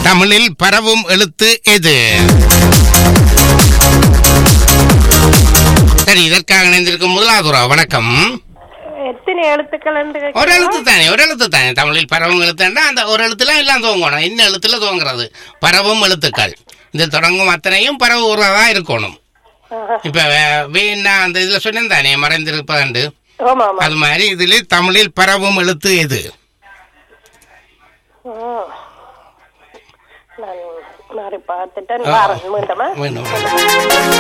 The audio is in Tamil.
தமிழில் பரவும் எழுத்து எது சரி இதற்காக இணைந்திருக்கும் முதலாவது உறவு, வணக்கம் எத்தனை எழுத்துக்கள் என்று ஒரு எழுத்து தானே ஒரு எழுத்து தானே தமிழில் பரவும் எழுத்துன்னா அந்த ஒரு எழுத்துல எல்லாம் துவங்கணும் இன்னும் எழுத்துல துவங்குறது பரவும் எழுத்துக்கள் இது தொடங்கும் அத்தனையும் பரவு உறவா இருக்கணும் ஆஹா. இப்ப வே- வேணா அந்த இதுல சொன்னேன் தானே மறைந்திருப்பதாண்டு ஆமா ஆமா அது மாதிரி இதுல தமிழில் பரவும் எழுத்து எது ஆ. நான் மாறி பார்த்துட்டேன் வாரேன் மீண்டுமா வேணும்